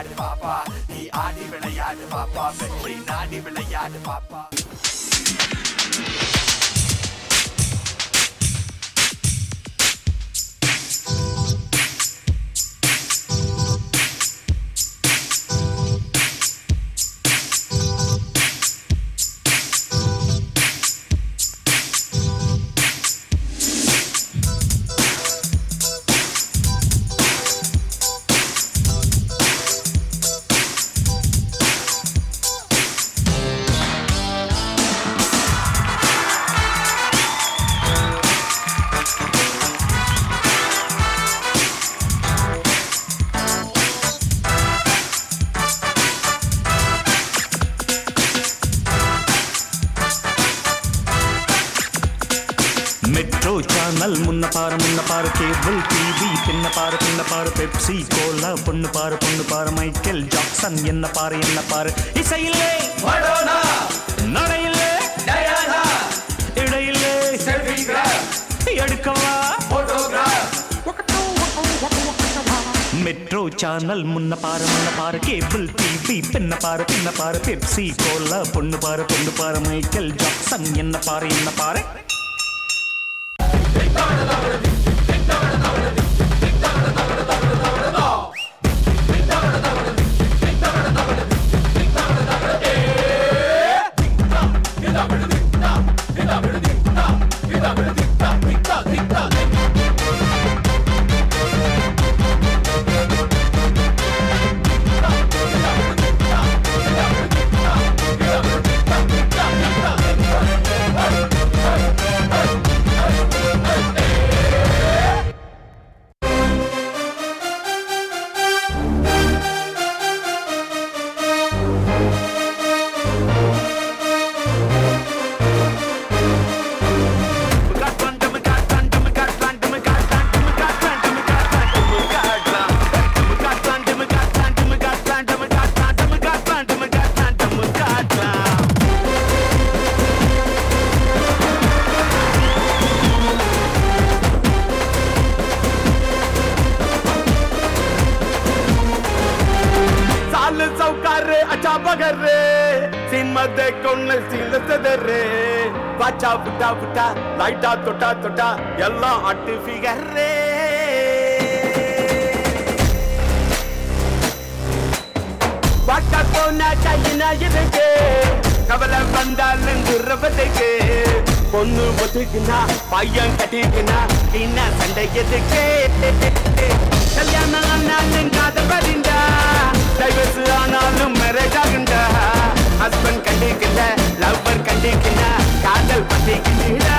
விளையாடு பாப்பா நீ ஆடி விளையாடு பாப்பா வெற்றி நாடி விளையாடு பாப்பா மெட்ரோ சேனல் முன்ன பாரு முன்ன பாரு கேபிள் டிவி பின்ன பாரு பின்ன பாரு பெப்சி கோலா பொண்ணு பாரு பொண்ணு பாரு மைக்கேல் ஜாக்சன் என்ன பாரு என்ன பாரு இசையில்லே நடையில்லே இடையில்லே எடுக்கவா மெட்ரோ சேனல் முன்ன பாரு முன்ன பாரு கேபிள் டிவி பின்ன பாரு பின்ன பாரு பெப்சி கோலா பொண்ணு பாரு பொண்ணு பாரு மைக்கேல் ஜாக்சன் என்ன பாரு என்ன பாரு साल सौकार अच्छा बगरे ಸಿಂಹದ ಕೊಣ್ಣ ಸೀಲಸದರೆ ಬಾಚಾ ಪುಟ ಪುಟ ಲೈಟ ತೊಟ ತೊಟ ಎಲ್ಲ ಅಟ್ಟು ಫಿಗರ್ರೇ பாட்டா போனா கையினா இருக்கு கவலை வந்தாலும் குறவதுக்கு பொண்ணு ஒத்துக்குனா பையன் கட்டிக்குனா என்ன சண்டை எதுக்கு கல்யாணம் ஆனாலும் காதல் பதிண்டா டைவர்ஸ் ஆனாலும் மேரேஜ் ஆகுண்டா ஹஸ்பண்ட் கண்டிக்கல லவ்வர் கண்டிக்கல காதல் பத்திக்கிட்டா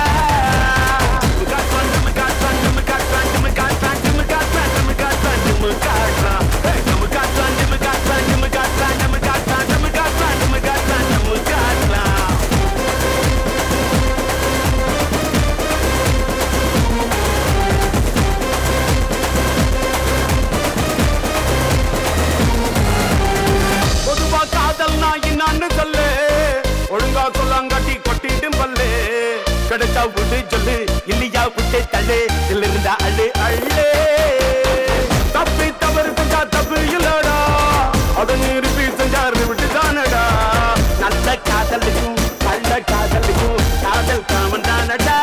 பொதுவா காதல் நான் என்னான்னு சொல்லு ஒழுங்கா சொல்லாங்காட்டி கொட்டிடும் பல்லு கிடைச்சா விடு சொல்லு இல்லையா விட்டு தள்ளு இதுல இருந்தா அள்ளு அள்ளு தப்பி தவறு செஞ்சா தப்பு இல்லடா அதை நிரூபி செஞ்சாரு விட்டு தானடா நல்ல காதலுக்கும் நல்ல காதலுக்கும் காதல் காமன் தானடா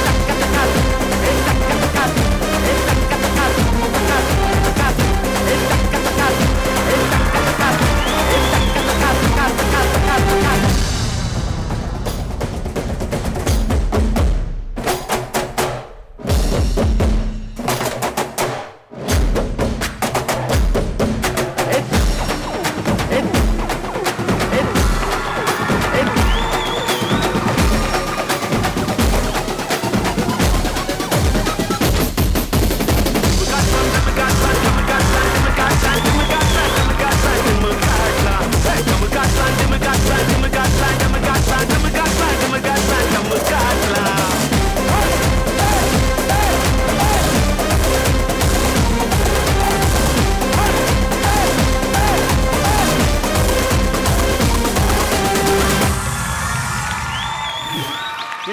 Hey,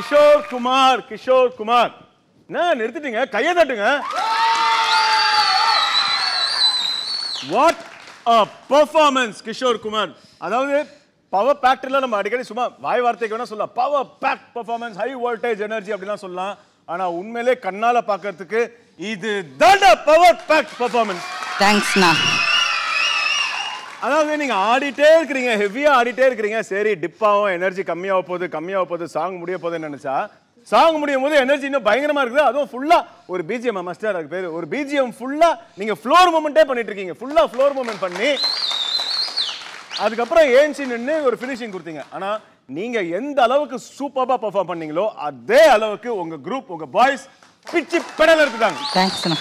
கிஷோர் குமார் கிஷோர் குமார் என்ன நிறுத்திட்டீங்க கையை தட்டுங்க what a performance Kishore Kumar அதாவது பவர் பேக்டர்ல நம்ம அடிக்கடி சும்மா வாய் வார்த்தைக்கு வேணா சொல்லலாம் power pack performance high voltage energy அப்படிலாம் சொல்லலாம் ஆனா உண்மையிலே கண்ணால பார்க்கிறதுக்கு இது தட பவர் பேக் பெர்ஃபார்மன்ஸ் தேங்க்ஸ்ண்ணா அதாவது நீங்க ஆடிட்டே இருக்கிறீங்க ஹெவியா ஆடிட்டே இருக்கிறீங்க சரி டிப்பாவும் எனர்ஜி கம்மியாக போகுது கம்மியாக போகுது சாங் முடிய போகுதுன்னு நினைச்சா சாங் முடியும் போது எனர்ஜி இன்னும் பயங்கரமா இருக்குது அதுவும் ஃபுல்லா ஒரு பிஜிஎம் மாஸ்டர் அதுக்கு பேர் ஒரு பிஜிஎம் ஃபுல்லா நீங்க ஃப்ளோர் மூமெண்ட்டே பண்ணிட்டு இருக்கீங்க ஃபுல்லா ஃப்ளோர் மூமெண்ட் பண்ணி அதுக்கப்புறம் ஏஞ்சி நின்று ஒரு ஃபினிஷிங் கொடுத்தீங்க ஆனா நீங்க எந்த அளவுக்கு சூப்பரா பெர்ஃபார்ம் பண்ணீங்களோ அதே அளவுக்கு உங்க குரூப் உங்க பாய்ஸ் பிச்சு பெடல் எடுத்துட்டாங்க தேங்க்ஸ்ண்ணா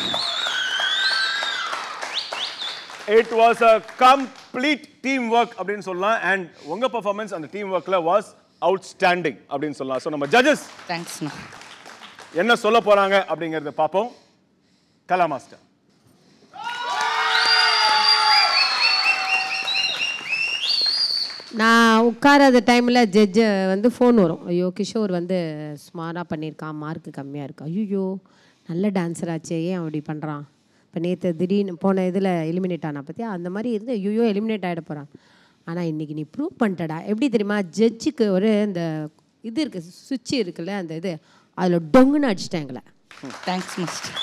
it was a complete team work அப்படின்னு சொல்லலாம் அண்ட் உங்க பெர்ஃபார்மன்ஸ் அந்த டீம் ஒர்க்ல வாஸ் அவுட்ஸ்டாண்டிங் அப்படின்னு சொல்லலாம் ஸோ நம்ம ஜட்ஜஸ் தேங்க்ஸ்ண்ணா என்ன சொல்ல போறாங்க அப்படிங்கறத பார்ப்போம் கலா மாஸ்டர் நான் உட்காராத டைமில் ஜட்ஜு வந்து ஃபோன் வரும் ஐயோ கிஷோர் வந்து ஸ்மாராக பண்ணியிருக்கான் மார்க்கு கம்மியாக இருக்கு ஐயோ நல்ல டான்ஸர் ஆச்சே ஏன் அப்படி பண்ணுறான் இப்போ நேற்று திடீர்னு போன இதில் எலிமினேட் ஆனா பற்றியா அந்த மாதிரி இருந்து ஐயோ எலிமினேட் ஆகிட போகிறான் ஆனால் இன்றைக்கி நீ ப்ரூவ் பண்ணிட்டடா எப்படி தெரியுமா ஜட்ஜுக்கு ஒரு இந்த இது இருக்குது சுவிட்ச் இருக்குல்ல அந்த இது அதில் டொங்குன்னு அடிச்சிட்டாங்களே தேங்க்ஸ் மாஸ்டர்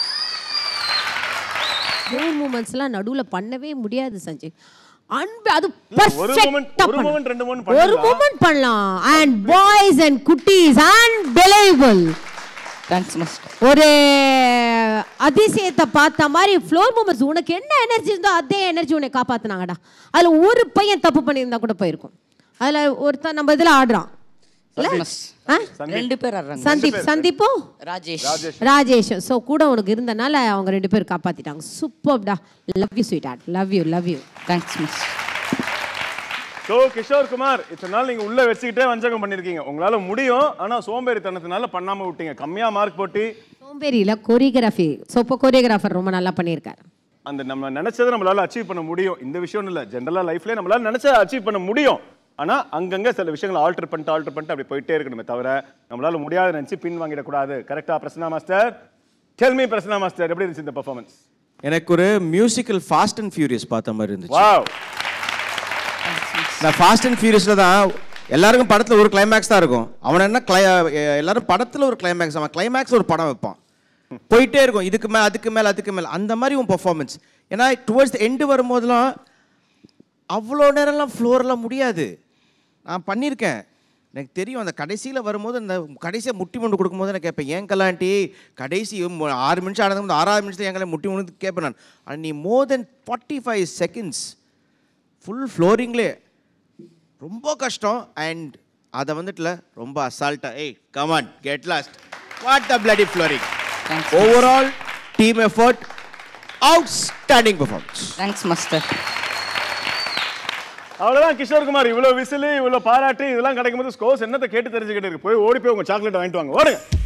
ஃபோர் மூமெண்ட்ஸ்லாம் நடுவில் பண்ணவே முடியாது சஞ்சய் அன்பு அது ஒரு perfect moment- ஆ ஒரு பண்ணு. moment, ரெண்டு moment ஒரு பண்ணிடலாம். மூமெண்ட் பண்ணலாம் அண்ட் பாய்ஸ் அண்ட் குட்டீஸ் அன்பிலீவபிள் தேங்க்ஸ் மாஸ்டர் ஒரு அதிசயத்தை பார்த்த மாதிரி ஃப்ளோர் மூமெண்ட்ஸ் உனக்கு என்ன எனர்ஜி இருந்தோ அதே எனர்ஜி உன்னை காப்பாத்துனாங்கடா அதுல ஒரு பையன் தப்பு பண்ணியிருந்தா கூட போயிருக்கும் அதுல ஒருத்தன் நம்ம இதுல ஆடுறான் இல்ல? ஆ? ரெண்டு பேர் ஆடுறாங்க சந்தீப் சந்தீப்போ ராஜேஷ் ராஜேஷ் ஸோ கூட உனக்கு இருந்தனால அவங்க ரெண்டு பேரும் காப்பாத்திட்டாங்க சூப்பர்டா love you sweetheart love you love you thanks master so Kishore Kumar இத்தனை நாள் நீங்க உள்ள வச்சுக்கிட்டே வஞ்சகம் பண்ணிருக்கீங்க உங்களால முடியும் ஆனா சோம்பேறித்தனத்தினால பண்ணாம விட்டீங்க கம்மியா மார்க் போட்டு சோம்பேறியில் கொரியோகிராஃபி ஸோ இப்போ கொரியோகிராஃபர் ரொம்ப நல்லா பண்ணியிருக்காரு அந்த நம்ம நினைச்சதை நம்மளால அச்சீவ் பண்ண முடியும் இந்த விஷயம் இல்ல ஜென்ரலா லைஃப்ல நம்மளால நினைச்சதை அச்சீவ் பண்ண முடியும் ஆனா அங்கங்க சில விஷயங்களை ஆல்டர் பண்ணிட்டு ஆல்டர் பண்ணிட்டு அப்படி போயிட்டே இருக்கணுமே தவிர நம்மளால முடியாத நினைச்சு பின் வாங்கிடக்கூடாது கரெக்டா Prasanna master tell me Prasanna master எப்படி இருந்துச்சு இந்த பெர்ஃபார்மன்ஸ் எனக்கு ஒரு மியூசிக்கல் ஃபாஸ்ட் அண்ட் ஃபியூரியஸ் பார்த்த மாதிரி இருந்துச்சு வாவ் நான் ஃபாஸ்ட் அண்ட் ஃபியூரியஸில் தான் எல்லாருக்கும் படத்தில் ஒரு கிளைமேக்ஸ் தான் இருக்கும் அவன் என்ன கிளை எல்லாரும் படத்தில் ஒரு கிளைமேக்ஸ் அவன் கிளைமேக்ஸ் ஒரு படம் வைப்பான் போயிட்டே இருக்கும் இதுக்கு மேலே அதுக்கு மேலே அதுக்கு மேலே அந்த மாதிரி உன் பர்ஃபார்மன்ஸ் ஏன்னா டுவர்ட்ஸ் எண்டு வரும்போதெல்லாம் அவ்வளோ நேரம்லாம் ஃப்ளோர்லாம் முடியாது நான் பண்ணியிருக்கேன் எனக்கு தெரியும் அந்த கடைசியில் வரும்போது அந்த கடைசியாக முட்டி முண்டு கொடுக்கும்போது நான் கேட்பேன் ஏன் கலாண்டி கடைசி மு- ஆறு நிமிஷம் ஆனது ஆறாவது நிமிஷத்தில் எங்களை முட்டி முண்டு கேட்பேன் நான் ஆனால் நீ more then forty five seconds full ஃப்ளோரிங்லே ரொம்ப கஷ்டம் அண்ட் அதை வந்துட்டுல ரொம்ப அசால்ட்டா ஏய் come on get lost what the bloody flooring Thanks. Overall team effort outstanding performance thanks master அவ்வளவுதான் கிஷோர் குமார் இவ்வளவு விசிலு இவ்வளவு பாராட்டு இதெல்லாம் கிடைக்கும் போது ஸ்கோர்ஸ் என்னத்தை கேட்டு தெரிஞ்சுக்கிட்டு இருக்கு போய் ஓடி போய் உங்க சாக்லேட் வாங்கிட்டு வாங்க ஓடுங்க